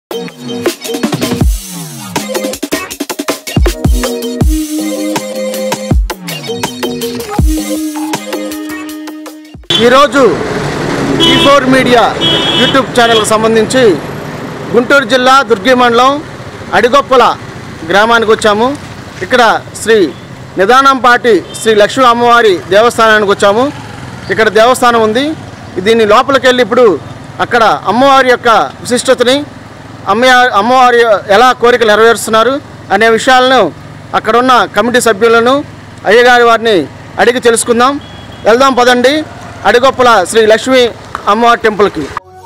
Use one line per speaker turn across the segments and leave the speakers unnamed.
ఈరోజు ఈ four media YouTube ఛానల్కి సంబంధించి గుంటూరు జిల్లా దుర్గి మండలం అడిగొప్పల గ్రామానికి వచ్చాము ఇక్కడ శ్రీ నిదానంపాటి శ్రీ లక్ష్మీ అమ్మవారి దేవస్థానానికి వచ్చాము ఇక్కడ దేవస్థానం ఉంది దీన్ని లోపలికి వెళ్ళి ఇప్పుడు అక్కడ అమ్మవారి యొక్క విశిష్టతని అమ్మ అమ్మవారి ఎలా కోరికలు నెరవేరుస్తున్నారు అనే విషయాలను అక్కడున్న కమిటీ సభ్యులను అయ్యగారి వారిని అడిగి తెలుసుకుందాం వెళ్దాం పదండి అడిగొప్పల శ్రీ లక్ష్మీ అమ్మవారి టెంపుల్కి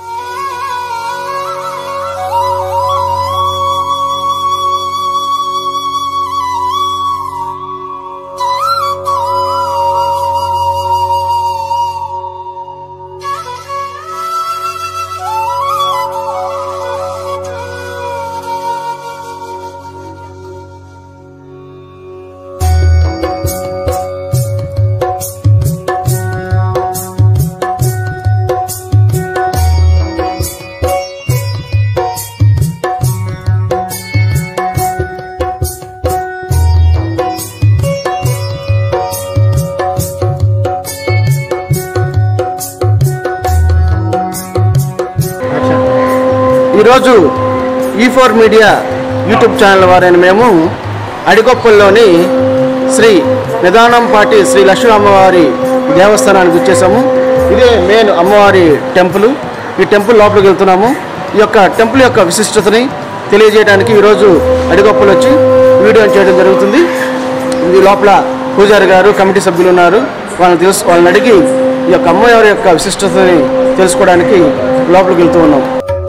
ఈరోజు ఈ ఫోర్ మీడియా యూట్యూబ్ ఛానల్ వారైన మేము అడిగొప్పల్లోని శ్రీ నిదానంపాటి శ్రీ లక్ష్మీ అమ్మవారి దేవస్థానానికి వచ్చేసాము ఇదే మెయిన్ అమ్మవారి టెంపుల్ ఈ టెంపుల్ లోపలికి వెళ్తున్నాము ఈ యొక్క టెంపుల్ యొక్క విశిష్టతని తెలియజేయడానికి ఈరోజు అడిగొప్పలు వచ్చి వీడియో చేయడం జరుగుతుంది ఈ లోపల పూజారి గారు కమిటీ సభ్యులు ఉన్నారు వాళ్ళని తెలుసు వాళ్ళని అడిగి ఈ యొక్క అమ్మవారి యొక్క విశిష్టతని తెలుసుకోవడానికి లోపలికి వెళ్తూ ఉన్నాం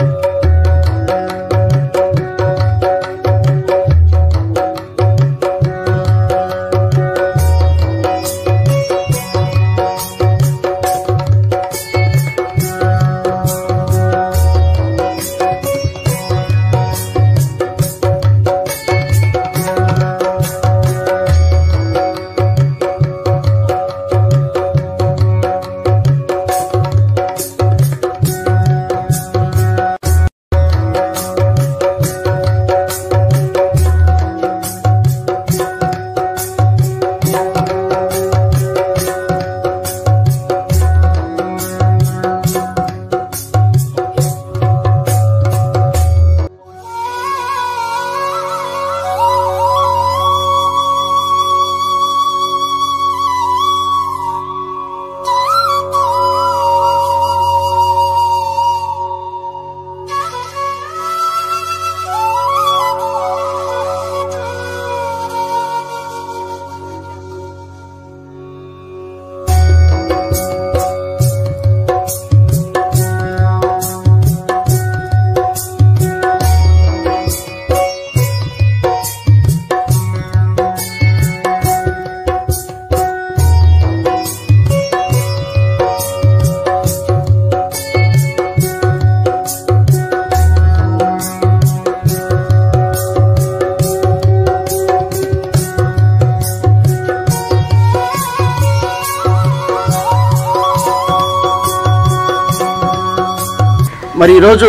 మరి ఈరోజు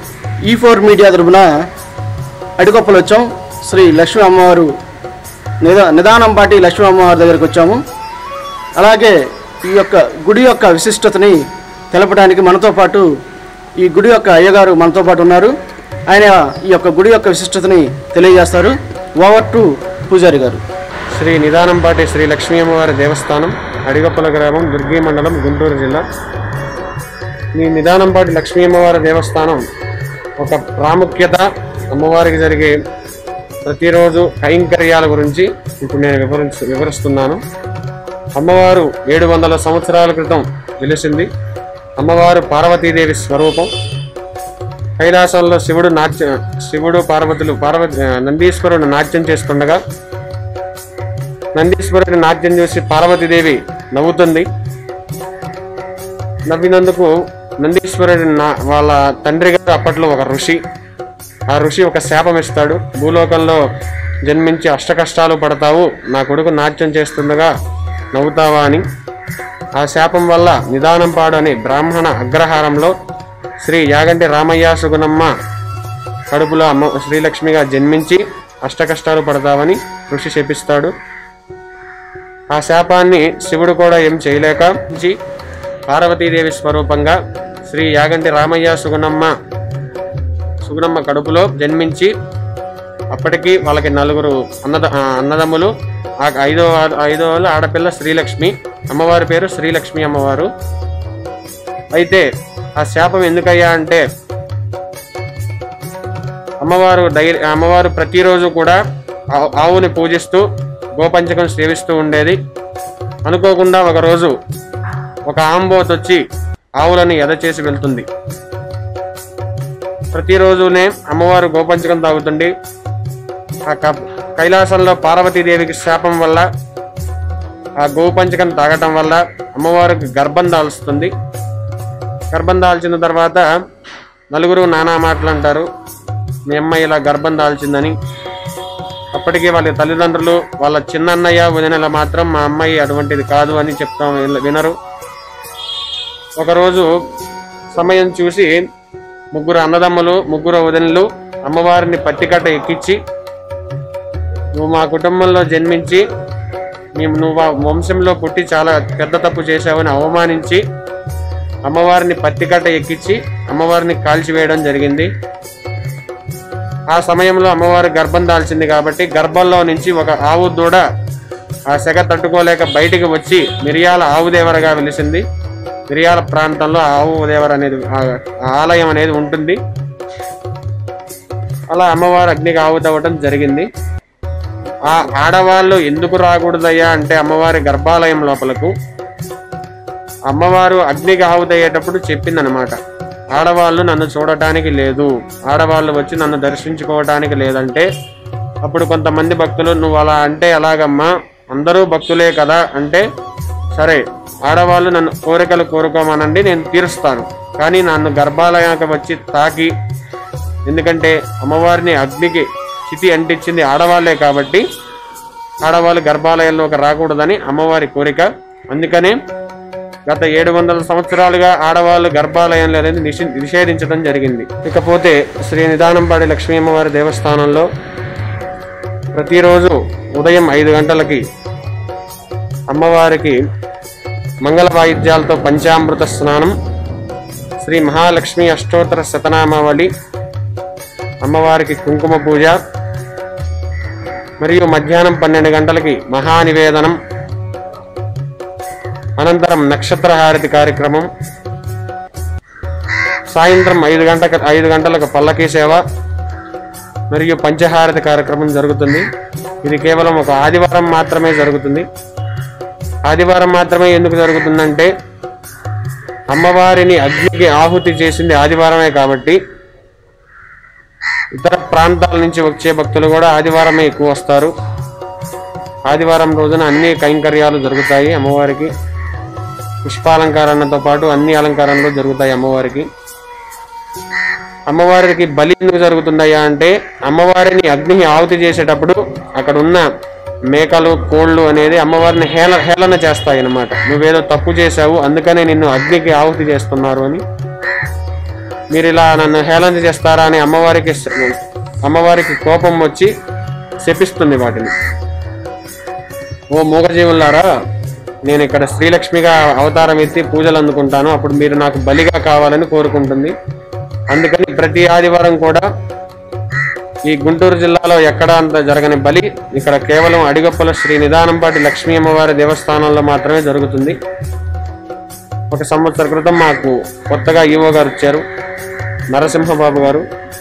ఈ ఫోర్ మీడియా తరపున అడిగొప్పలు వచ్చాం శ్రీ లక్ష్మీ అమ్మవారు నిదా నిదానంపాటి లక్ష్మీ అమ్మవారి దగ్గరికి వచ్చాము అలాగే ఈ యొక్క గుడి యొక్క విశిష్టతని తెలపడానికి మనతో పాటు ఈ గుడి యొక్క అయ్యగారు మనతో పాటు ఉన్నారు ఆయన ఈ యొక్క గుడి యొక్క విశిష్టతని తెలియజేస్తారు ఓవర్ టు పూజారి గారు
శ్రీ నిదానంపాటి శ్రీ లక్ష్మీ అమ్మవారి దేవస్థానం అడిగప్పల గ్రామం దుర్గి మండలం గుంటూరు జిల్లా ఈ నిదానంపాటి లక్ష్మీ అమ్మవారి దేవస్థానం ఒక ప్రాముఖ్యత అమ్మవారికి జరిగే ప్రతిరోజు కైంకర్యాల గురించి ఇప్పుడు నేను వివరించ వివరిస్తున్నాను అమ్మవారు ఏడు వందల సంవత్సరాల క్రితం వెలిసింది అమ్మవారు పార్వతీదేవి స్వరూపం కైలాసంలో శివుడు నాట్య శివుడు పార్వతులు పార్వతి నందీశ్వరుడు నాట్యం చేస్తుండగా నందీశ్వరుడి నాట్యం చూసి పార్వతీదేవి నవ్వుతుంది నవ్వినందుకు నందీశ్వరుడి నా వాళ్ళ తండ్రి గారు అప్పట్లో ఒక ఋషి ఆ ఋషి ఒక శాపం ఇస్తాడు భూలోకంలో జన్మించి అష్టకష్టాలు పడతావు నా కొడుకు నాట్యం చేస్తుండగా నవ్వుతావా అని ఆ శాపం వల్ల నిదానంపాడు అనే బ్రాహ్మణ అగ్రహారంలో శ్రీ యాగంటి రామయ్య సుగుణమ్మ కడుపులో అమ్మ శ్రీలక్ష్మిగా జన్మించి అష్టకష్టాలు పడతావని ఋషి శపిస్తాడు ఆ శాపాన్ని శివుడు కూడా ఏం చేయలేక ఉంచి పార్వతీదేవి స్వరూపంగా శ్రీ యాగంటి రామయ్య సుగుణమ్మ సుగుణమ్మ కడుపులో జన్మించి అప్పటికి వాళ్ళకి నలుగురు అన్నద ఆ, అన్నదమ్ములు ఆ ఐదో ఐదో వాళ్ళు ఆడపిల్ల శ్రీలక్ష్మి అమ్మవారి పేరు శ్రీలక్ష్మి అమ్మవారు అయితే ఆ శాపం ఎందుకయ్యా అంటే అమ్మవారు డై అమ్మవారు ప్రతిరోజు కూడా ఆ- ఆవుని పూజిస్తూ గోపంచకం సేవిస్తూ ఉండేది అనుకోకుండా ఒకరోజు ఒక ఆంబోత్ వచ్చి ఆవులని ఎద చేసి వెళ్తుంది ప్రతిరోజునే అమ్మవారు గోపంచకం తాగుతుంది ఆ క- కైలాసంలో పార్వతీదేవికి శాపం వల్ల ఆ గోపంచకం తాగటం వల్ల అమ్మవారికి గర్భం దాల్స్తుంది గర్భం దాల్చిన తర్వాత నలుగురు నానా మాటలు అంటారు మీ అమ్మాయి ఇలా గర్భం దాల్చిందని అప్పటికే వాళ్ళ తల్లిదండ్రులు వాళ్ళ చిన్నన్నయ్య వదినల మాత్రం మా అమ్మాయి అటువంటిది కాదు అని చెప్తాం విన- వినరు ఒకరోజు సమయం చూసి ముగ్గురు అన్నదమ్ములు ముగ్గురు వదినలు అమ్మవారిని పట్టికట్ట ఎక్కించి నువ్వు మా కుటుంబంలో జన్మించి మేము నువ్వు ఆ వంశంలో పుట్టి చాలా పెద్ద తప్పు చేశావని అవమానించి అమ్మవారిని పత్తికట్ట ఎక్కించి అమ్మవారిని కాల్చివేయడం జరిగింది ఆ సమయంలో అమ్మవారు గర్భం దాల్చింది కాబట్టి గర్భంలో నుంచి ఒక ఆవు దూడ ఆ సెగ తట్టుకోలేక బయటికి వచ్చి మిరియాల ఆవు దేవరగా వెలిసింది మిరియాల ప్రాంతంలో ఆ ఆవు దేవర అనేది ఆ ఆ ఆలయం అనేది ఉంటుంది అలా అమ్మవారు అగ్నికి ఆవుతవ్వటం జరిగింది ఆ ఆడవాళ్ళు ఎందుకు రాకూడదయ్యా అంటే అమ్మవారి గర్భాలయం లోపలకు అమ్మవారు అగ్నికి ఆవుతయ్యేటప్పుడు చెప్పిందనమాట ఆడవాళ్ళు నన్ను చూడటానికి లేదు ఆడవాళ్ళు వచ్చి నన్ను దర్శించుకోవటానికి లేదంటే అప్పుడు కొంతమంది భక్తులు నువ్వు అలా అంటే ఎలాగమ్మా అందరూ భక్తులే కదా అంటే సరే ఆడవాళ్ళు నన్ను కోరికలు కోరుకోమనండి నేను తీరుస్తాను కానీ నన్ను గర్భాలయానికి వచ్చి తాకి ఎందుకంటే అమ్మవారిని అగ్నికి చితి అంటించింది ఆడవాళ్లే కాబట్టి ఆడవాళ్ళు గర్భాలయంలోకి రాకూడదని అమ్మవారి కోరిక అందుకనే గత ఏడు వందల సంవత్సరాలుగా ఆడవాళ్ళు గర్భాలయంలో అనేది నిషి- నిషేధించడం జరిగింది ఇకపోతే శ్రీ నిదానంపాడి లక్ష్మీ అమ్మవారి దేవస్థానంలో ప్రతిరోజు ఉదయం ఐదు గంటలకి అమ్మవారికి మంగళ వాయిద్యాలతో పంచామృత స్నానం శ్రీ మహాలక్ష్మి అష్టోత్తర శతనామావళి అమ్మవారికి కుంకుమ పూజ మరియు మధ్యాహ్నం పన్నెండు గంటలకి మహానివేదనం అనంతరం నక్షత్ర హారతి కార్యక్రమం సాయంత్రం ఐదు గంటల ఐదు గంటలకు పల్లకీ సేవ మరియు పంచహారతి కార్యక్రమం జరుగుతుంది ఇది కేవలం ఒక ఆదివారం మాత్రమే జరుగుతుంది ఆదివారం మాత్రమే ఎందుకు జరుగుతుందంటే అమ్మవారిని అగ్నికి ఆహుతి చేసింది ఆదివారమే కాబట్టి ఇతర ప్రాంతాల నుంచి వచ్చే భక్తులు కూడా ఆదివారమే ఎక్కువ వస్తారు ఆదివారం రోజున అన్ని కైంకర్యాలు జరుగుతాయి అమ్మవారికి పుష్పాలంకరణతో పాటు అన్ని అలంకరణలు జరుగుతాయి అమ్మవారికి అమ్మవారికి బలి ఎందుకు జరుగుతుందయ్యా అంటే అమ్మవారిని అగ్నికి ఆహుతి చేసేటప్పుడు అక్కడ ఉన్న మేకలు కోళ్ళు అనేది అమ్మవారిని హేళ హేళన చేస్తాయి అన్నమాట నువ్వేదో తప్పు చేశావు అందుకనే నిన్ను అగ్నికి ఆహుతి చేస్తున్నారు అని మీరు ఇలా నన్ను హేళన చేస్తారా అని అమ్మవారికి అమ్మవారికి కోపం వచ్చి శపిస్తుంది వాటిని ఓ మూగజీవులారా నేను ఇక్కడ శ్రీలక్ష్మిగా అవతారం ఎత్తి పూజలు అందుకుంటాను అప్పుడు మీరు నాకు బలిగా కావాలని కోరుకుంటుంది అందుకని ప్రతి ఆదివారం కూడా ఈ గుంటూరు జిల్లాలో ఎక్కడ అంత జరగని బలి ఇక్కడ కేవలం అడిగొప్పల శ్రీ నిదానంపాటి లక్ష్మీ అమ్మవారి దేవస్థానంలో మాత్రమే జరుగుతుంది ఒక సంవత్సర క్రితం మాకు కొత్తగా ఈవో గారు వచ్చారు నరసింహబాబు గారు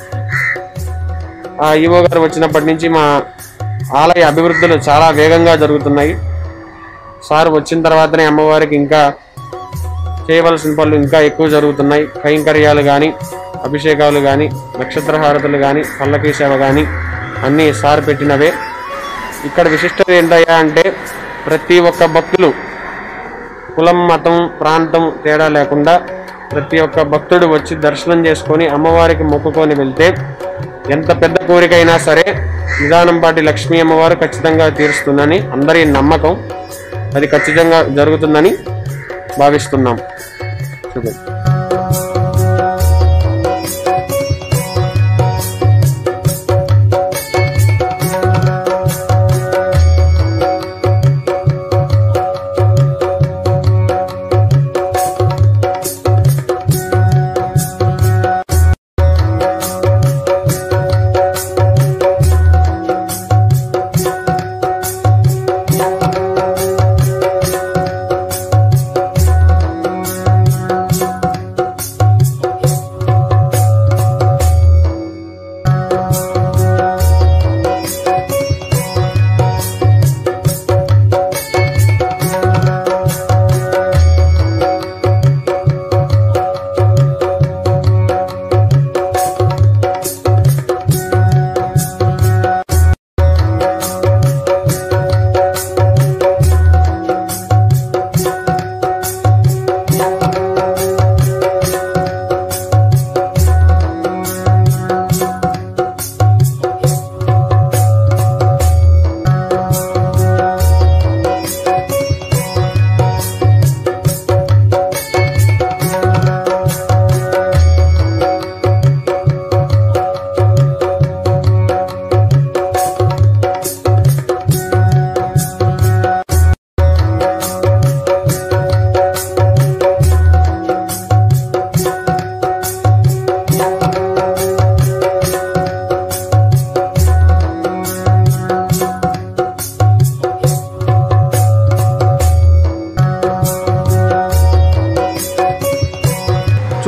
ఆ ఈవో గారు వచ్చినప్పటి నుంచి మా ఆలయ అభివృద్ధులు చాలా వేగంగా జరుగుతున్నాయి సార్ వచ్చిన తర్వాతనే అమ్మవారికి ఇంకా చేయవలసిన పనులు ఇంకా ఎక్కువ జరుగుతున్నాయి కైంకర్యాలు కానీ అభిషేకాలు కానీ నక్షత్ర హారతులు కానీ పల్లకీ సేవ కానీ అన్నీ సార్ పెట్టినవే ఇక్కడ విశిష్టత ఏంటయ్యా అంటే ప్రతి ఒక్క భక్తులు కులం మతం ప్రాంతం తేడా లేకుండా ప్రతి ఒక్క భక్తుడు వచ్చి దర్శనం చేసుకొని అమ్మవారికి మొక్కుకొని వెళ్తే ఎంత పెద్ద కోరికైనా సరే నిదానంపాటి లక్ష్మీ అమ్మవారు ఖచ్చితంగా తీరుస్తుందని అందరి నమ్మకం అది ఖచ్చితంగా జరుగుతుందని భావిస్తున్నాం శుభం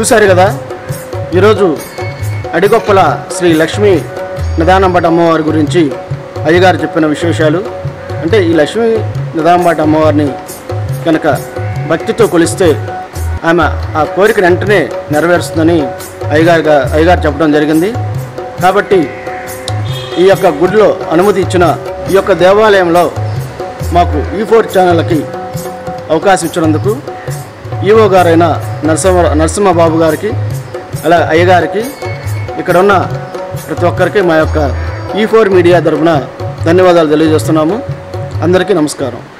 చూశారు కదా ఈరోజు అడిగొప్పల శ్రీ లక్ష్మీ నిదానంబట అమ్మవారి గురించి అయ్యగారు చెప్పిన విశేషాలు అంటే ఈ లక్ష్మీ నిదానంబట అమ్మవారిని కనుక భక్తితో కొలిస్తే ఆమె ఆ కోరిక వెంటనే నెరవేరుస్తుందని అయ్యగారు గా- అయ్యగారు చెప్పడం జరిగింది కాబట్టి ఈ యొక్క గుడిలో అనుమతి ఇచ్చిన ఈ యొక్క దేవాలయంలో మాకు ఈ ఫోర్ ఛానళ్ళకి అవకాశం ఇచ్చినందుకు ఈఓ గారైన నరసింహ నరసింహబాబు గారికి అలా అయ్యగారికి ఇక్కడ ఉన్న ప్రతి ఒక్కరికి మా యొక్క ఈ ఫోర్ మీడియా తరఫున ధన్యవాదాలు తెలియజేస్తున్నాము అందరికీ నమస్కారం